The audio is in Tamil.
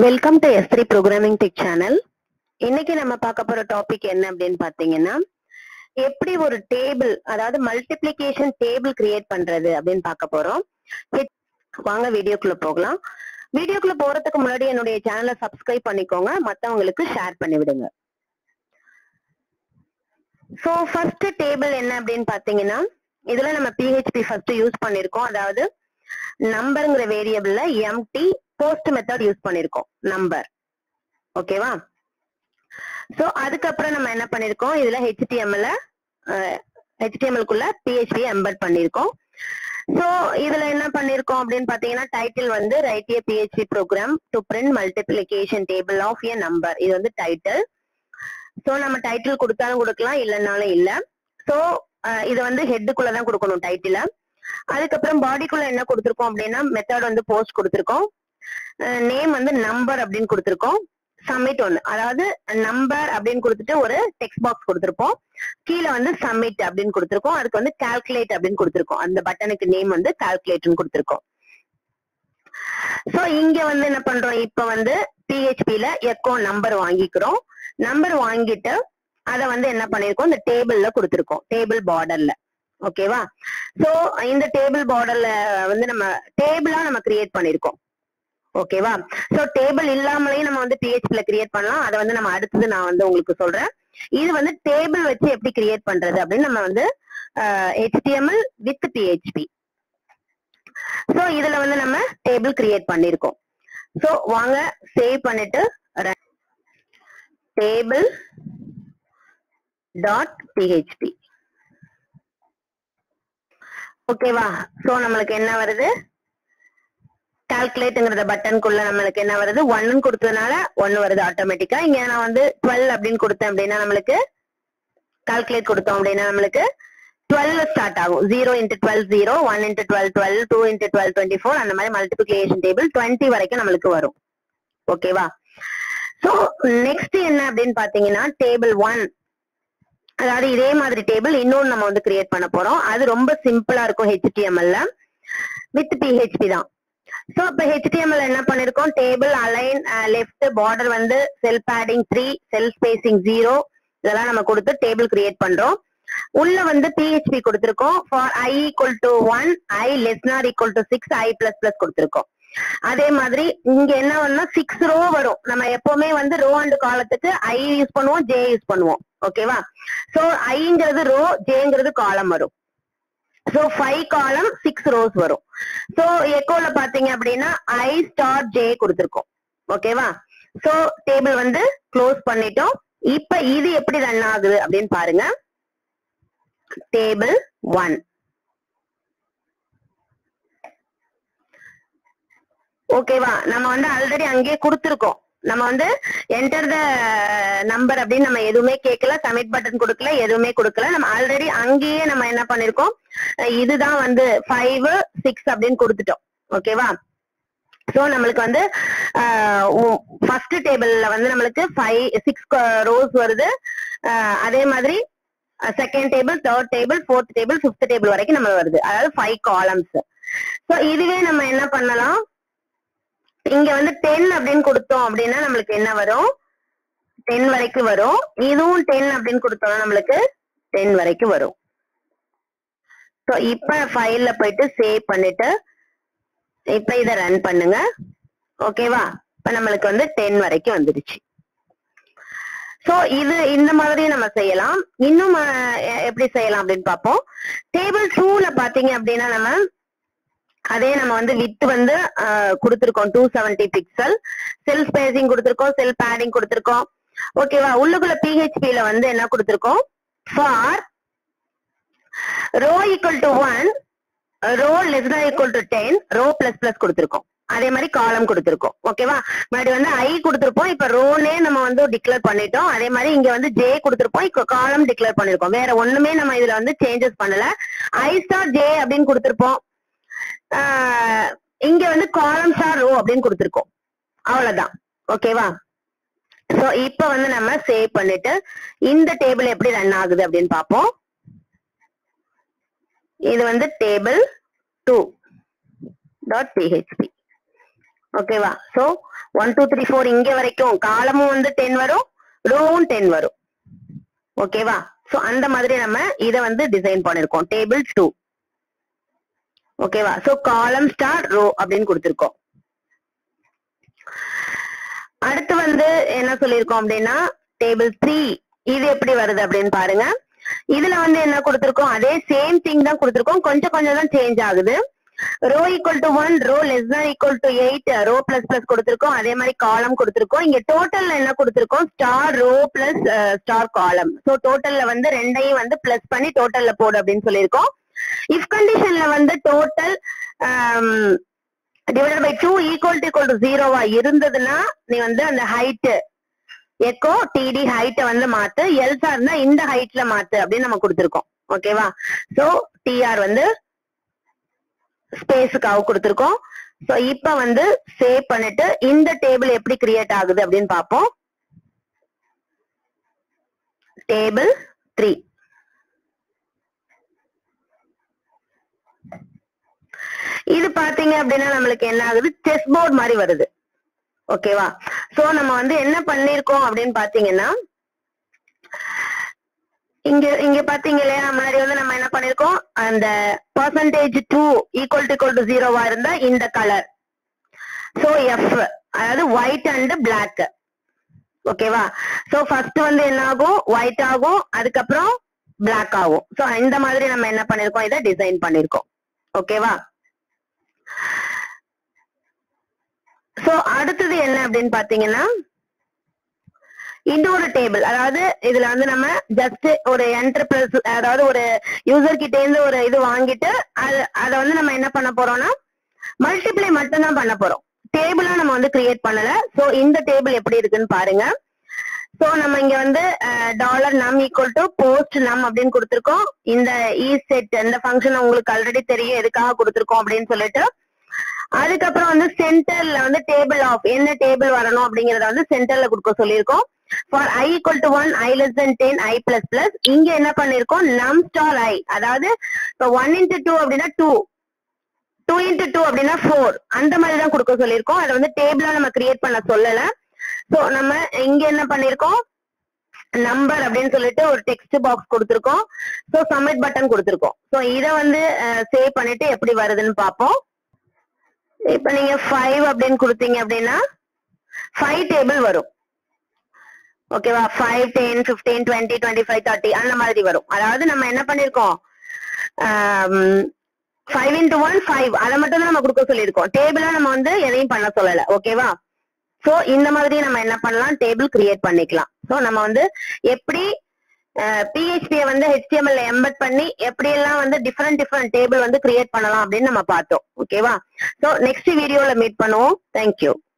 welcome to S three programming tech channel இன்னைக்கு நம்ம பார்க்க போற டாபிக் என்ன அப்படின்னு பாத்தீங்கன்னா எப்படி ஒரு டேபிள் அதாவது மல்டிப்ளிகேஷன் டேபிள் கிரியேட் பண்றது அப்படின்னு பார்க்க போறோம் Hit- வாங்க வீடியோக்குள்ள போகலாம் வீடியோக்குள்ள போறதுக்கு முன்னாடி என்னுடைய சேனலை சப்ஸ்கிரைப் பண்ணிக்கோங்க மத்தவங்களுக்கு ஷேர் பண்ணி விடுங்க ஸோ ஃபர்ஸ்ட் டேபிள் என்ன அப்படின்னு பாத்தீங்கன்னா இதுல நம்ம பிஹெச்பி ஃபர்ஸ்ட் யூஸ் பண்ணிருக்கோம் அதாவது நம்பருங்கிற வேரியபிள்ல எம்டி போஸ்ட் மெத்தட் யூஸ் பண்ணிருக்கோம் நம்பர் ஓகேவா சோ அதுக்கப்புறம் நம்ம என்ன பண்ணிருக்கோம் இதுல ஹெச்டிஎம்எல் ஹெச்டிஎம்எல் குள்ள பிஹெச்பி எம்பெட் பண்ணிருக்கோம் சோ இதுல என்ன பண்ணிருக்கோம் அப்படின்னு பாத்தீங்கன்னா டைட்டில் வந்து write a PHP program to print multiplication table of a number இது வந்து டைட்டில் சோ நம்ம டைட்டில் கொடுத்தாலும் கொடுக்கலாம் இல்லைன்னாலும் இல்ல சோ இது வந்து ஹெட்டுக்குள்ள தான் கொடுக்கணும் டைட்டில அதுக்கப்புறம் பாடிக்குள்ள என்ன கொடுத்திருக்கோம் அப்படின்னா மெத்தட் வந்து போஸ்ட் கொடுத்திருக்கோம் நேம் வந்து நம்பர் அப்படின்னு கொடுத்திருக்கோம் சப்மிட் ஒன்னு அதாவது நம்பர் அப்படின்னு கொடுத்துட்டு ஒரு டெக்ஸ்ட் பாக்ஸ் கொடுத்திருப்போம் கீழே வந்து சப்மிட் அப்படின்னு கொடுத்திருக்கோம் அதுக்கு வந்து கால்குலேட் அப்படின்னு கொடுத்திருக்கோம் அந்த பட்டனுக்கு நேம் வந்து கால்குலேட்னு கொடுத்திருக்கோம் சோ இங்க வந்து என்ன பண்றோம் இப்ப வந்து பிஹெச்பில எக்கோ நம்பர் வாங்கிக்கிறோம் நம்பர் வாங்கிட்டு அத வந்து என்ன பண்ணிருக்கோம் இந்த டேபிள்ல கொடுத்திருக்கோம் டேபிள் பார்டர்ல ஓகேவா சோ இந்த டேபிள் பார்டர்ல வந்து நம்ம டேபிளா நம்ம கிரியேட் பண்ணிருக்கோம் ஓகேவா சோ டேபிள் இல்லாமலேயே நம்ம வந்து பிஹெச்பில கிரியேட் பண்ணலாம் அதை வந்து நம்ம அடுத்தது நான் வந்து உங்களுக்கு சொல்றேன் இது வந்து டேபிள் வச்சு எப்படி கிரியேட் பண்றது அப்படின்னு நம்ம வந்து ஹெச்டிஎம்எல் வித் பிஹெச்பி சோ இதுல வந்து நம்ம டேபிள் கிரியேட் பண்ணிருக்கோம் சோ வாங்க சேவ் பண்ணிட்டு டேபிள் டாட் பிஹெச்பி ஓகேவா சோ நம்மளுக்கு என்ன வருது கால்குலேட்ங்கிறத பட்டனுக்குள்ள நம்மளுக்கு என்ன வருது ஒன்னு கொடுத்ததுனால ஒன்னு வருது ஆட்டோமேட்டிக்கா இங்க நான் வந்து டுவெல் அப்படின்னு கொடுத்தேன் அப்படின்னா நம்மளுக்கு கால்குலேட் கொடுத்தோம் அப்படின்னா நம்மளுக்கு டுவெல் ஸ்டார்ட் ஆகும் zero into twelve zero one into twelve twelve two into twelve twenty four அந்த மாதிரி மல்டிபிளிகேஷன் டேபிள் டுவெண்ட்டி வரைக்கும் நம்மளுக்கு வரும் ஓகேவா சோ நெக்ஸ்ட் என்ன அப்படின்னு பாத்தீங்கன்னா டேபிள் ஒன் அதாவது இதே மாதிரி டேபிள் இன்னொன்னு நம்ம வந்து கிரியேட் பண்ண போறோம் அது ரொம்ப சிம்பிளா இருக்கும் ஹெச்டிஎம்எல்ல வித் பிஹெச்பி தான் சோ இப்ப ஹெச்டிஎம்எல் என்ன பண்ணிருக்கோம் டேபிள் அலைன் லெஃப்ட் பார்டர் வந்து cell padding three cell spacing zero இதெல்லாம் நம்ம கொடுத்து டேபிள் கிரியேட் பண்றோம் உள்ள வந்து பிஹெச்பி கொடுத்திருக்கோம் for i equal to one i less nor equal to six i plus plus கொடுத்திருக்கோம் அதே மாதிரி இங்க என்ன பண்ணா சிக்ஸ் ரோ வரும் நம்ம எப்பவுமே வந்து ரோ அண்ட் காலத்துக்கு ஐ யூஸ் பண்ணுவோம் ஜே யூஸ் பண்ணுவோம் ஓகேவா சோ ஐங்கிறது ரோ ஜேங்கிறது காலம் வரும் so five column six rows வரும் சோ எக்கோல பாத்தீங்க அப்படின்னா ஐ ஸ்டார் ஜே கொடுத்திருக்கோம் ஓகேவா சோ டேபிள் வந்து க்ளோஸ் பண்ணிட்டோம் இப்ப இது எப்படி ரன் ஆகுது அப்படின்னு பாருங்க டேபிள் ஒன் ஓகேவா நம்ம வந்து ஆல்ரெடி அங்கேயே கொடுத்துருக்கோம் நம்ம வந்து என்டர் த நம்பர் அப்படின்னு நம்ம எதுவுமே கேட்கல சப்மிட் பட்டன் கொடுக்கல எதுவுமே கொடுக்கல நம்ம ஆல்ரெடி அங்கேயே நம்ம என்ன பண்ணிருக்கோம் அஹ் இதுதான் வந்து ஃபைவ் சிக்ஸ் அப்படின்னு கொடுத்துட்டோம் ஓகேவா சோ நம்மளுக்கு வந்து ஃபர்ஸ்ட் டேபிள்ல வந்து நம்மளுக்கு ஃபைவ் சிக்ஸ் ரோஸ் வருது அஹ் அதே மாதிரி second table third table fourth table fifth table வரைக்கும் நம்ம வருது அதாவது ஃபைவ் காலம்ஸ் சோ இதுவே நம்ம என்ன பண்ணலாம் இங்க வந்து டென் அப்படின்னு கொடுத்தோம் அப்படின்னா நம்மளுக்கு என்ன வரும் டென் வரைக்கும் வரும் இதுவும் டென் அப்படின்னு கொடுத்தோம்னா நம்மளுக்கு டென் வரைக்கும் வரும் ஸோ இப்ப ஃபைல்ல போயிட்டு சேவ் பண்ணிட்டு இப்ப இத ரன் பண்ணுங்க ஓகேவா இப்ப நம்மளுக்கு வந்து டென் வரைக்கும் வந்துருச்சு சோ இது இந்த மாதிரி நம்ம செய்யலாம் இன்னும் அஹ், எ- எப்படி செய்யலாம் அப்படின்னு பார்ப்போம் டேபிள் டூல பாத்தீங்க அப்படின்னா நம்ம அதே நம்ம வந்து வித் வந்து அஹ், கொடுத்திருக்கோம் two seventy pixel cell spacing கொடுத்திருக்கோம் செல் பேடிங் கொடுத்திருக்கோம் ஓகேவா உள்ளுக்குள்ள பிஹெச்பில வந்து என்ன கொடுத்திருக்கோம் for row equal to one row less than equal to ten row plus plus கொடுத்திருக்கோம் அதே மாதிரி காலம் கொடுத்திருக்கோம் ஓகேவா முன்னாடி வந்து ஐ கொடுத்திருப்போம் இப்ப ரோனே நம்ம வந்து டிக்ளேர் பண்ணிட்டோம் அதே மாதிரி இங்க வந்து ஜே கொடுத்திருப்போம் இப்ப காலம் டிக்ளேர் பண்ணிருக்கோம் வேற ஒண்ணுமே நம்ம இதுல வந்து சேஞ்சஸ் பண்ணல ஐ ஸ்டார் ஜே அப்படின்னு கொடுத்திருப்போம் ஆஹ் இங்க வந்து காலம் ஸ்டார் ரோ அப்படின்னு கொடுத்திருக்கோம் அவ்வளவுதான் ஓகேவா சோ இப்ப வந்து நம்ம சேவ் பண்ணிட்டு இந்த டேபிள் எப்படி ரன் ஆகுது அப்படின்னு பார்ப்போம் இது வந்து டேபிள் டூ டாட் பிஹெச்பி ஓகேவா so one two three four இங்க வரைக்கும் காலமும் வந்து டென் வரும் ரோவும் டென் வரும் ஓகேவா சோ அந்த மாதிரி நம்ம இத வந்து டிசைன் பண்ணிருக்கோம் டேபிள் டூ ஓகேவா சோ காலம் ஸ்டார் ரோ அப்படின்னு கொடுத்திருக்கோம் அடுத்து வந்து என்ன சொல்லியிருக்கோம் அப்படின்னா டேபிள் த்ரீ இது எப்படி வருது அப்படின்னு பாருங்க இதுல வந்து என்ன கொடுத்திருக்கோம் அதே சேம் திங் தான் கொடுத்திருக்கோம் கொஞ்சம் கொஞ்சம் தான் சேஞ்ச் ஆகுது row equal to one row less than equal to eight row plus plus கொடுத்திருக்கோம் அதே மாதிரி காலம் கொடுத்திருக்கோம் இங்க டோட்டல்ல என்ன கொடுத்திருக்கோம் star row plus star column so டோட்டல்ல வந்து ரெண்டையும் வந்து பிளஸ் பண்ணி டோட்டல்ல போடு அப்படின்னு சொல்லியிருக்கோம் இஃப் கண்டிஷன்ல வந்து total divided by two equal to equal to ஜீரோவா இருந்ததுன்னா நீ வந்து அந்த ஹைட் எக்கோ டிடி ஹைட்டை வந்து மாத்து எல்சா இருந்தா இந்த ஹைட்ல மாத்து அப்படின்னு நம்ம கொடுத்திருக்கோம் ஓகேவா சோ டிஆர் வந்து ஸ்பேஸுக்காக கொடுத்திருக்கோம் சோ இப்ப வந்து சேவ் பண்ணிட்டு இந்த டேபிள் எப்படி கிரியேட் ஆகுது அப்படின்னு பார்ப்போம் டேபிள் த்ரீ இது பாத்தீங்க அப்படின்னா நம்மளுக்கு என்ன ஆகுது செஸ் போர்டு மாதிரி வருது ஓகேவா சோ நம்ம வந்து என்ன பண்ணிருக்கோம் அப்படின்னு பாத்தீங்கன்னா இங்க இங்க பாத்தீங்க இல்லையா முன்னாடி வந்து நம்ம என்ன பண்ணிருக்கோம் அந்த percentage two equal to equal to ஜீரோவா இருந்தா இந்த கலர் சோ எஃப் அதாவது ஒயிட் அண்ட் பிளாக் ஓகேவா சோ ஃபர்ஸ்ட் வந்து என்ன ஆகும் ஒயிட் ஆகும் அதுக்கப்புறம் பிளாக் ஆகும் சோ இந்த மாதிரி நம்ம என்ன பண்ணிருக்கோம் இதை டிசைன் பண்ணிருக்கோம் ஓகேவா சோ அடுத்தது என்ன அப்படின்னு பாத்தீங்கன்னா இன்னொரு டேபிள் அதாவது இதுல வந்து நம்ம ஜஸ்ட் ஒரு என்டர்பிரஸ் அதாவது ஒரு யூசர் கிட்ட இருந்து ஒரு இது வாங்கிட்டு அது அதை வந்து நம்ம என்ன பண்ண போறோம்னா மல்டிப்ளை மட்டும்தான் பண்ண போறோம் டேபிளா நம்ம வந்து கிரியேட் பண்ணல சோ இந்த டேபிள் எப்படி இருக்குன்னு பாருங்க சோ நம்ம இங்க வந்து டாலர் நம் ஈக்குவல் டு போஸ்ட் நம் அப்படின்னு கொடுத்திருக்கோம் இந்த இ செட் இந்த ஃபங்க்ஷன் உங்களுக்கு ஆல்ரெடி தெரியும் எதுக்காக கொடுத்திருக்கோம் அப்படின்னு சொல்லிட்டு அதுக்கப்புறம் வந்து சென்டர்ல வந்து டேபிள் ஆஃப் என்ன டேபிள் வரணும் அப்படிங்கறத வந்து சென்டர்ல கொடுக்க சொல்லியிருக்கோம் for i equal to one i less than ten i plus plus இங்க என்ன பண்ணிருக்கோம் நம் ஸ்டார் ஐ அதாவது இப்போ ஒன் இன்டு டூ அப்படின்னா டூ டூ இன்டு டூ அப்படின்னா ஃபோர் அந்த மாதிரி தான் கொடுக்க சொல்லியிருக்கோம் அதை வந்து டேபிளா நம்ம கிரியேட் பண்ண சொல்லல சோ நம்ம இங்க என்ன பண்ணிருக்கோம் நம்பர் அப்படின்னு சொல்லிட்டு ஒரு டெக்ஸ்ட் பாக்ஸ் கொடுத்திருக்கோம் சோ சப்மிட் பட்டன் கொடுத்திருக்கோம் சோ இத வந்து சேவ் பண்ணிட்டு எப்படி வருதுன்னு பாப்போம் இப்ப நீங்க ஃபைவ் அப்படின்னு கொடுத்தீங்க அப்படின்னா ஃபைவ் டேபிள் வரும் ஓகேவா five ten fifteen twenty twenty five thirty அந்த மாதிரி வரும் அதாவது நம்ம என்ன பண்ணிருக்கோம் ஃபைவ் இன்டு ஒன் ஃபைவ் அதை மட்டும் தான் நம்ம கொடுக்க சொல்லியிருக்கோம் டேபிளா நம்ம வந்து எதையும் பண்ண சொல்லல ஓகேவா சோ இந்த மாதிரி நம்ம என்ன பண்ணலாம் டேபிள் கிரியேட் பண்ணிக்கலாம் சோ நம்ம வந்து எப்படி பிஹெச்பியை வந்து ஹெச்டிஎம்எல் எம்பெட் பண்ணி எப்படி எல்லாம் வந்து டிஃப்ரெண்ட் டிஃப்ரெண்ட் டேபிள் வந்து கிரியேட் பண்ணலாம் அப்படின்னு நம்ம பார்த்தோம் ஓகேவா சோ நெக்ஸ்ட் வீடியோல மீட் பண்ணுவோம் தேங்க்யூ